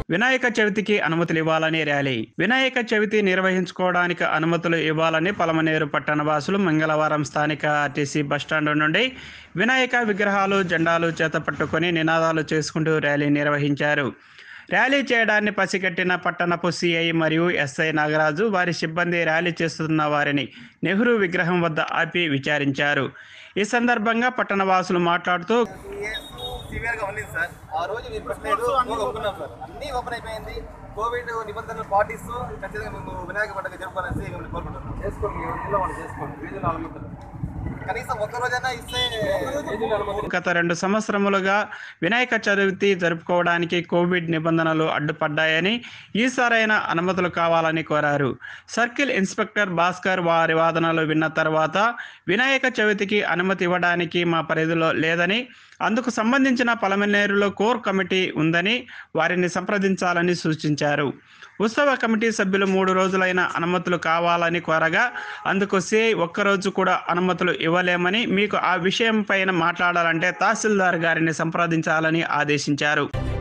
వినాయక చవితికి అనుమతులు ఇవ్వాలని ర్యాలీ వినాయక చవితి నిర్వహించుకోవడానికి అనుమతులు ఇవ్వాలని పలమనేరు పట్టణ వాసులు మంగళవారం స్థానిక ఆర్టీసీ బస్టాండ్ నుండి వినాయక విగ్రహాలు జెండాలు చేత పట్టుకొని నినాదాలు చేసుకుంటూ ర్యాలీ నిర్వహించారు ర్యాలీ చేయడాన్ని పసిగట్టిన పట్టణపు సిఐ మరియు ఎస్ఐ నాగరాజు వారి సిబ్బంది ర్యాలీ చేస్తున్న వారిని నెహ్రూ విగ్రహం వద్ద ఆపి విచారించారు ఈ సందర్భంగా పట్టణ వాసులు మాట్లాడుతూ సివియర్ గా ఉంది సార్ ఆ రోజు మీరు పెట్టలేదు ఒప్పుకున్నాం సార్ అన్ని ఓపెన్ అయిపోయింది కోవిడ్ నిబంధనలు పాటిస్తూ ఖచ్చితంగా మేము వినాయక పండుగ జరుపుకోవాలని మిమ్మల్ని కోరుకుంటున్నాం చేసుకోండి ఇంట్లో వాళ్ళు చేసుకోండి వీధులు అనుమతులు కనీసం ఒక్క రోజైనా ఇస్తే గత రెండు సంవత్సరములుగా వినాయక చవితి జరుపుకోవడానికి కోవిడ్ నిబంధనలు అడ్డుపడ్డాయని ఈసారైనా అనుమతులు కావాలని కోరారు సర్కిల్ ఇన్స్పెక్టర్ భాస్కర్ వారి వాదనలు విన్న తర్వాత వినాయక చవితికి అనుమతి ఇవ్వడానికి మా పరిధిలో లేదని అందుకు సంబంధించిన పలమనేరులో కోర్ కమిటీ ఉందని వారిని సంప్రదించాలని సూచించారు ఉత్సవ కమిటీ సభ్యులు మూడు రోజులైన అనుమతులు కావాలని కోరగా అందుకు సిఐ ఒక్కరోజు కూడా అనుమతులు ఇవ్వలేమని మీకు ఆ విషయం పైన మాట్లాడాలంటే తహసీల్దార్ గారిని సంప్రదించాలని ఆదేశించారు